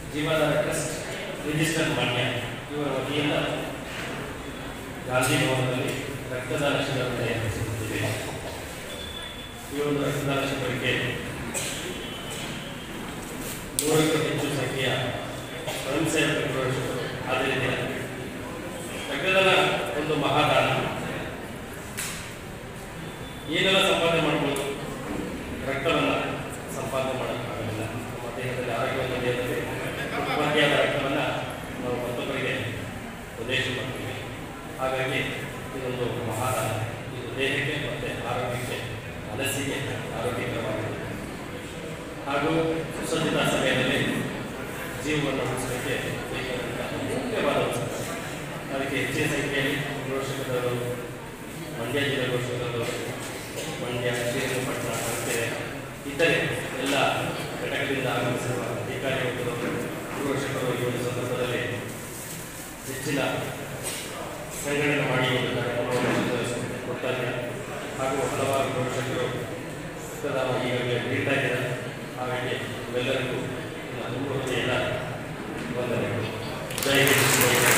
ಜೀವನಾಧಾರ trust register ಮಾನ್ಯ ಇವರ ವತಿಯಿಂದ ಗಾಂಧಿ ಭವನದಲ್ಲಿ ರಕ್ತದಾನ ಶಿಬಿರವನ್ನು ಏರ್ಪಡಿಸಿದ್ದೇವೆ ಈ ಒಂದು ರಕ್ತದಾನ ಶಿಬಿರಕ್ಕೆ ನೂರಕ್ಕೂ ಹೆಚ್ಚು ಸಂಖ್ಯೆಯ ಸ್ವಯಂ ಸೇವಕರು ಹಾಜರಿದ್ದಾರೆ ರಕ್ತದಾನ ಒಂದು ಮಹಾದಾನ ಏನೆಲ್ಲ ಸಂಪಾದನೆ ಮಾಡ್ಬೋದು ರಕ್ತವನ್ನು ಸಂಪಾದನೆ ಮಾಡೋಕ್ಕಾಗಲಿಲ್ಲ ನಮ್ಮ ದೇಹದಲ್ಲಿ ಆರೋಗ್ಯವನ್ನು ದೇಹದಲ್ಲಿ ಉತ್ಪತ್ತಿಯಾದ ರಕ್ತವನ್ನು ನಾವು ಮತ್ತೊಬ್ಬರಿಗೆ ಉದ್ದೇಶ ಮಾಡ್ತೀವಿ ಹಾಗಾಗಿ ಇದೊಂದು ಮಹಾದಾನ ಇದು ದೇಹಕ್ಕೆ ಮತ್ತು ಆರೋಗ್ಯಕ್ಕೆ ಮನಸ್ಸಿಗೆ ಆರೋಗ್ಯಕರವಾಗಿದೆ ಹಾಗೂ ಸುಸಜ್ಜಿತ ಸಮಯದಲ್ಲಿ ಜೀವವನ್ನು ಉಳಿಸಲಿಕ್ಕೆ ಬೇಕಾದಂತಹ ಮುಖ್ಯವಾದ ವಸ್ತು ಅದಕ್ಕೆ ಹೆಚ್ಚಿನ ಸಂಖ್ಯೆಯಲ್ಲಿ ಘೋಷಕರು ಮಂಡ್ಯ ಜಿಲ್ಲೆ ಘೋಷಕರು ಮಂಡ್ಯ ಶ್ರೀರಂಗಪಟ್ಟಣ ಸಂಸ್ಥೆ ಇತರೆ ಎಲ್ಲ ಘಟಕದಿಂದ ಆಗಮಿಸಿರುವ ಅಧಿಕಾರಿಗಳು ಘೋಷಕರು ಈ ಒಂದು ಸಂದರ್ಭದಲ್ಲಿ ಹೆಚ್ಚಿನ ಸಂಘಟನೆ ಮಾಡಿ ಒಂದು ಕಾರ್ಯಕ್ರಮವನ್ನು ಕೊಡ್ತಾರೆ ಹಾಗೂ ಹಲವಾರು ಘೋಷಕರು ರಕ್ತದಾನ ಈಗಾಗಲೇ ನೀಡ್ತಾ ಇದ್ದಾರೆ ಹಾಗಾಗಿ ಇವೆಲ್ಲರಿಗೂ ನನ್ನ ತುಂಬ ಹೃದಯದ ವಂದನೆಗಳು ಜೈ ಹಿಂದ್ ಜೈ